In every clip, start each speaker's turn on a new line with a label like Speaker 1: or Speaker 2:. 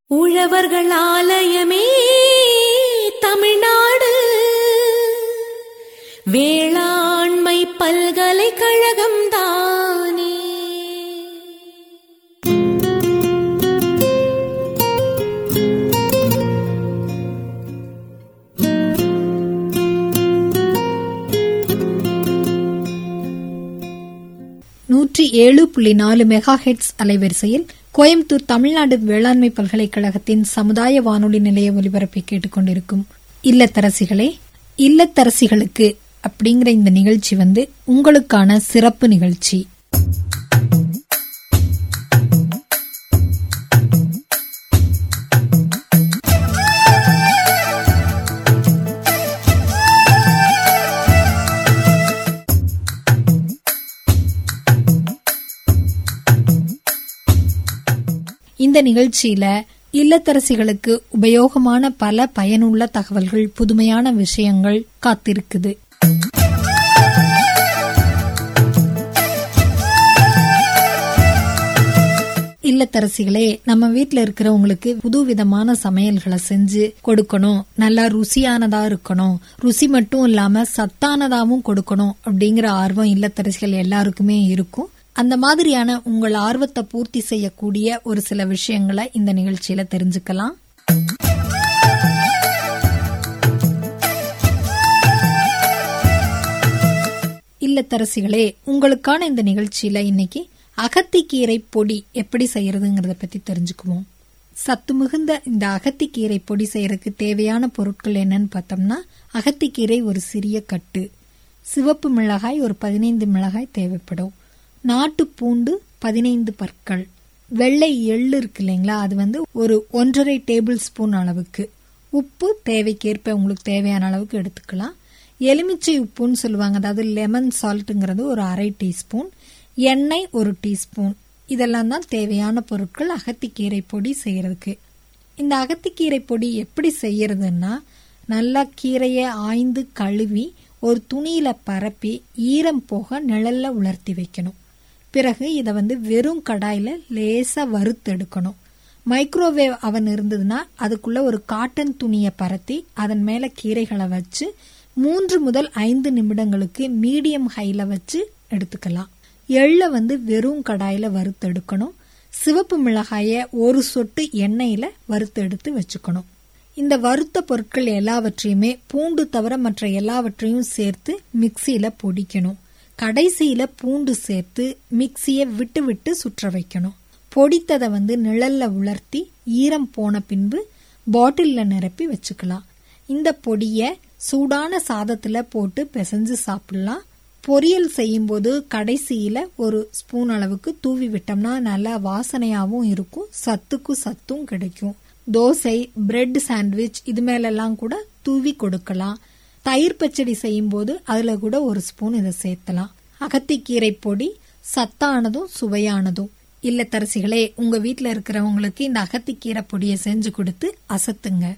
Speaker 1: உழவர்கள் ஆலயமே தமிழ்நாடு வேளாண்மை பல்கலைக்கழகம் தானே
Speaker 2: நூற்றி ஏழு புள்ளி நாலு மெகா ஹெட்ஸ் அலைவரிசையில் கோயம்புத்தூர் தமிழ்நாடு வேளாண்மை பல்கலைக்கழகத்தின் சமுதாய வானொலி நிலைய ஒலிபரப்பை கேட்டுக்கொண்டிருக்கும் இல்லத்தரசிகளே இல்லத்தரசிகளுக்கு அப்படிங்கிற இந்த நிகழ்ச்சி வந்து உங்களுக்கான சிறப்பு நிகழ்ச்சி இந்த நிகழ்ச்சியில இல்லத்தரசிகளுக்கு உபயோகமான பல பயனுள்ள தகவல்கள் புதுமையான விஷயங்கள் காத்திருக்குது இல்லத்தரசிகளே நம்ம வீட்ல இருக்கிறவங்களுக்கு புது விதமான சமையல்களை செஞ்சு கொடுக்கணும் நல்லா ருசியானதா இருக்கணும் ருசி மட்டும் இல்லாம சத்தானதாவும் கொடுக்கணும் அப்படிங்கிற ஆர்வம் இல்லத்தரசிகள் எல்லாருக்குமே இருக்கும் அந்த மாதிரியான உங்கள் ஆர்வத்தை பூர்த்தி செய்யக்கூடிய ஒரு சில விஷயங்களை இந்த நிகழ்ச்சியில தெரிஞ்சுக்கலாம் இல்லத்தரசிகளே உங்களுக்கான இந்த நிகழ்ச்சியில இன்னைக்கு அகத்திக்கீரை பொடி எப்படி செய்யறதுங்கிறத பத்தி தெரிஞ்சுக்குவோம் சத்து மிகுந்த இந்த அகத்திக்கீரை பொடி செய்யறதுக்கு தேவையான பொருட்கள் என்னன்னு பார்த்தோம்னா அகத்திக்கீரை ஒரு சிறிய கட்டு சிவப்பு மிளகாய் ஒரு பதினைந்து மிளகாய் தேவைப்படும் நாட்டு பூண்டு பதினைந்து பற்கள் வெள்ளை எள்ளு இருக்கு இல்லைங்களா அது வந்து ஒரு ஒன்றரை டேபிள் ஸ்பூன் அளவுக்கு உப்பு தேவைக்கேற்ப உங்களுக்கு தேவையான அளவுக்கு எடுத்துக்கலாம் எலுமிச்சை உப்புன்னு சொல்லுவாங்க அதாவது லெமன் சால்ட்டுங்கிறது ஒரு அரை டீஸ்பூன் எண்ணெய் ஒரு டீஸ்பூன் இதெல்லாம் தான் தேவையான பொருட்கள் அகத்திக்கீரை பொடி செய்யறதுக்கு இந்த அகத்திக்கீரை பொடி எப்படி செய்யறதுன்னா நல்லா கீரையை ஆய்ந்து கழுவி ஒரு துணியில பரப்பி ஈரம் போக நிழல்ல உலர்த்தி வைக்கணும் பிறகு இதை வந்து வெறும் கடாயில லேசா வறுத்து எடுக்கணும் மைக்ரோவேவ் அவன் இருந்ததுன்னா அதுக்குள்ள ஒரு காட்டன் துணியை பரத்தி அதன் மேல கீரைகளை வச்சு மூன்று முதல் ஐந்து நிமிடங்களுக்கு மீடியம் ஹைல வச்சு எடுத்துக்கலாம் எள்ள வந்து வெறும் கடாயில வறுத்து எடுக்கணும் சிவப்பு மிளகாய ஒரு சொட்டு எண்ணெயில வறுத்து எடுத்து வச்சுக்கணும் இந்த வறுத்த பொருட்கள் எல்லாவற்றையுமே பூண்டு தவிர மற்ற எல்லாவற்றையும் சேர்த்து மிக்சியில பொடிக்கணும் கடைசியில பூண்டு சேர்த்து மிக்சியை விட்டு விட்டு சுற்ற வைக்கணும் பொடித்ததை வந்து நிழல்ல உலர்த்தி ஈரம் போன பின்பு பாட்டில்ல நிரப்பி வச்சுக்கலாம் இந்த பொடிய சூடான சாதத்துல போட்டு பிசைஞ்சு சாப்பிடலாம் பொரியல் செய்யும்போது கடைசியில ஒரு ஸ்பூன் அளவுக்கு தூவி விட்டோம்னா நல்லா வாசனையாவும் இருக்கும் சத்துக்கும் சத்தும் கிடைக்கும் தோசை பிரெட் சாண்ட்விச் இது மேலெல்லாம் கூட தூவி கொடுக்கலாம் தயிர் பச்சடி செய்யும்போது அதுல கூட ஒரு ஸ்பூன் இதை சேர்த்தலாம் அகத்திக்கீரை பொடி சத்தானதும் சுவையானதும் இல்லத்தரசிகளே உங்க வீட்ல இருக்கிறவங்களுக்கு இந்த அகத்திக்கீரை பொடியை செஞ்சு கொடுத்து அசத்துங்க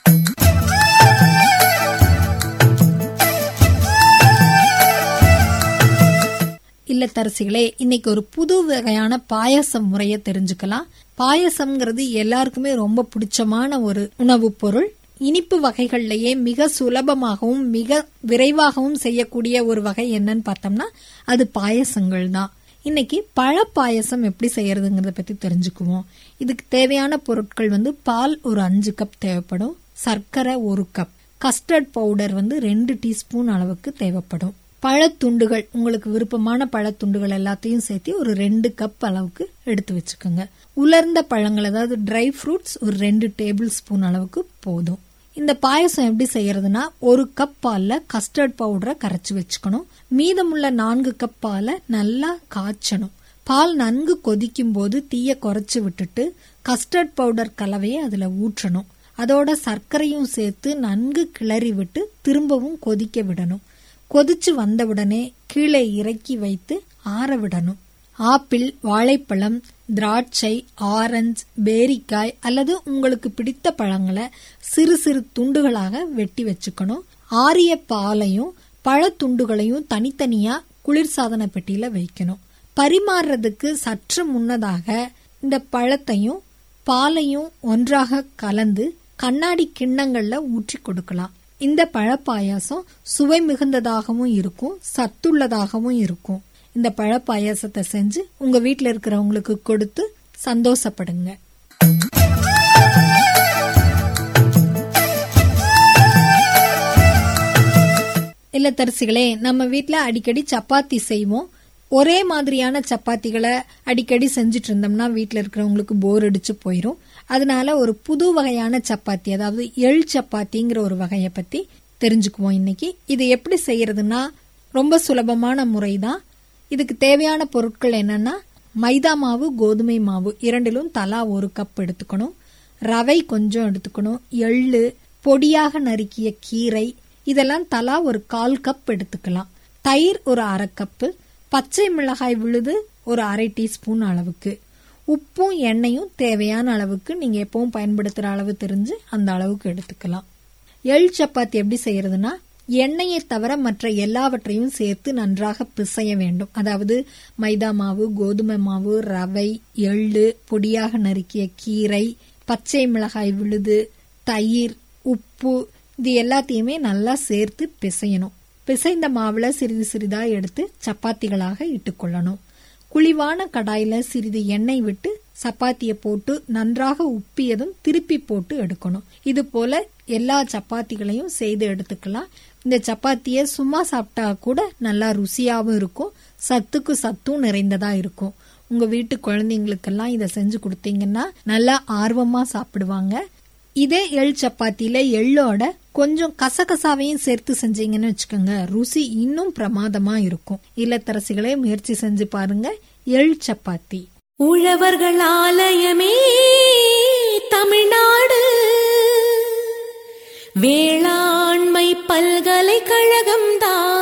Speaker 2: இல்லத்தரசிகளே இன்னைக்கு ஒரு புது வகையான பாயாசம் முறைய தெரிஞ்சுக்கலாம் பாயசம்ங்கிறது எல்லாருக்குமே ரொம்ப பிடிச்சமான ஒரு உணவுப் பொருள் இனிப்பு வகைகள்லயே மிக சுலபமாகவும் மிக விரைவாகவும் செய்யக்கூடிய ஒரு வகை என்னன்னு பார்த்தோம்னா அது பாயசங்கள் தான் இன்னைக்கு பழ பாயசம் எப்படி செய்யறதுங்கிறத பத்தி தெரிஞ்சுக்குவோம் இதுக்கு தேவையான பொருட்கள் வந்து பால் ஒரு அஞ்சு கப் தேவைப்படும் சர்க்கரை ஒரு கப் கஸ்டர்ட் பவுடர் வந்து ரெண்டு டீஸ்பூன் அளவுக்கு தேவைப்படும் பழத்துண்டுகள் உங்களுக்கு விருப்பமான பழத்துண்டுகள் எல்லாத்தையும் சேர்த்து ஒரு ரெண்டு கப் அளவுக்கு எடுத்து வச்சுக்கோங்க உலர்ந்த பழங்கள் அதாவது ட்ரை ஃப்ரூட்ஸ் ஒரு ரெண்டு டேபிள் ஸ்பூன் அளவுக்கு போதும் இந்த பாயசம் எப்படி செய்யறதுனா ஒரு கப் பால்ல கஸ்டர்ட் பவுடரை கரைச்சி வச்சுக்கணும் மீதமுள்ள நான்கு கப் பாலை நல்லா காய்ச்சணும் பால் நன்கு கொதிக்கும் போது தீய குறைச்சு விட்டுட்டு கஸ்டர்ட் பவுடர் கலவையை அதுல ஊற்றணும் அதோட சர்க்கரையும் சேர்த்து நன்கு கிளறி விட்டு திரும்பவும் கொதிக்க விடணும் கொதிச்சு வந்தவுடனே கீழே இறக்கி வைத்து ஆற விடணும் ஆப்பிள் வாழைப்பழம் திராட்சை ஆரஞ்சு பேரிக்காய் அல்லது உங்களுக்கு பிடித்த பழங்களை சிறு சிறு துண்டுகளாக வெட்டி வச்சுக்கணும் ஆரிய பாலையும் பழத்துண்டுகளையும் தனித்தனியா குளிர்சாதன பெட்டியில வைக்கணும் பரிமாறுறதுக்கு சற்று முன்னதாக இந்த பழத்தையும் பாலையும் ஒன்றாக கலந்து கண்ணாடி கிண்ணங்கள்ல ஊற்றி கொடுக்கலாம் இந்த பழப்பாயாசம் சுவை மிகுந்ததாகவும் இருக்கும் சத்துள்ளதாகவும் இருக்கும் இந்த பழப்பாயாசத்தை செஞ்சு உங்க வீட்ல இருக்கிறவங்களுக்கு கொடுத்து சந்தோஷப்படுங்க இல்லத்தரசிகளே நம்ம வீட்ல அடிக்கடி சப்பாத்தி செய்வோம் ஒரே மாதிரியான சப்பாத்திகளை அடிக்கடி செஞ்சுட்டு இருந்தோம்னா வீட்ல இருக்கிறவங்களுக்கு போர் அடிச்சு போயிரும் அதனால ஒரு புது வகையான சப்பாத்தி அதாவது எள் சப்பாத்திங்கிற ஒரு வகையை பத்தி தெரிஞ்சுக்குவோம் இன்னைக்கு இது எப்படி செய்யறதுன்னா ரொம்ப சுலபமான முறை தான் இதுக்கு தேவையான பொருட்கள் என்னன்னா மைதா மாவு கோதுமை மாவு இரண்டிலும் தலா ஒரு கப் எடுத்துக்கணும் ரவை கொஞ்சம் எடுத்துக்கணும் எள்ளு பொடியாக நறுக்கிய கீரை இதெல்லாம் தலா ஒரு கால் கப் எடுத்துக்கலாம் தயிர் ஒரு அரை கப்பு பச்சை மிளகாய் விழுது ஒரு அரை டீஸ்பூன் அளவுக்கு உப்பும் எண்ணெயும் தேவையான அளவுக்கு நீங்க எப்பவும் பயன்படுத்துற அளவு தெரிஞ்சு அந்த அளவுக்கு எடுத்துக்கலாம் எள் சப்பாத்தி எப்படி செய்யறதுன்னா எண்ணெயை தவிர மற்ற எல்லாவற்றையும் சேர்த்து நன்றாக பிசைய வேண்டும் அதாவது மைதா மாவு கோதுமை மாவு ரவை எள்ளு பொடியாக நறுக்கிய கீரை பச்சை மிளகாய் விழுது தயிர் உப்பு இது எல்லாத்தையுமே நல்லா சேர்த்து பிசையணும் பிசைந்த மாவுல சிறிது சிறிதா எடுத்து சப்பாத்திகளாக இட்டுக்கொள்ளணும் குழிவான கடாயில சிறிது எண்ணெய் விட்டு சப்பாத்தியை போட்டு நன்றாக உப்பியதும் திருப்பி போட்டு எடுக்கணும் இது போல எல்லா சப்பாத்திகளையும் செய்து எடுத்துக்கலாம் இந்த சப்பாத்திய சும்மா சாப்பிட்டா கூட நல்லா ருசியாவும் இருக்கும் சத்துக்கு சத்தும் நிறைந்ததா இருக்கும் உங்க வீட்டு குழந்தைங்களுக்கெல்லாம் இதை செஞ்சு கொடுத்தீங்கன்னா நல்லா ஆர்வமா சாப்பிடுவாங்க இதே எள் சப்பாத்தியில எள்ளோட கொஞ்சம் கசகசாவையும் சேர்த்து செஞ்சீங்கன்னு வச்சுக்கோங்க ருசி இன்னும் பிரமாதமா இருக்கும் இல்லத்தரசிகளே முயற்சி செஞ்சு பாருங்க எள் சப்பாத்தி
Speaker 1: உழவர்கள் ஆலயமே தமிழ்நாடு வேளாண்மை பல்கலைக்கழகம் தான்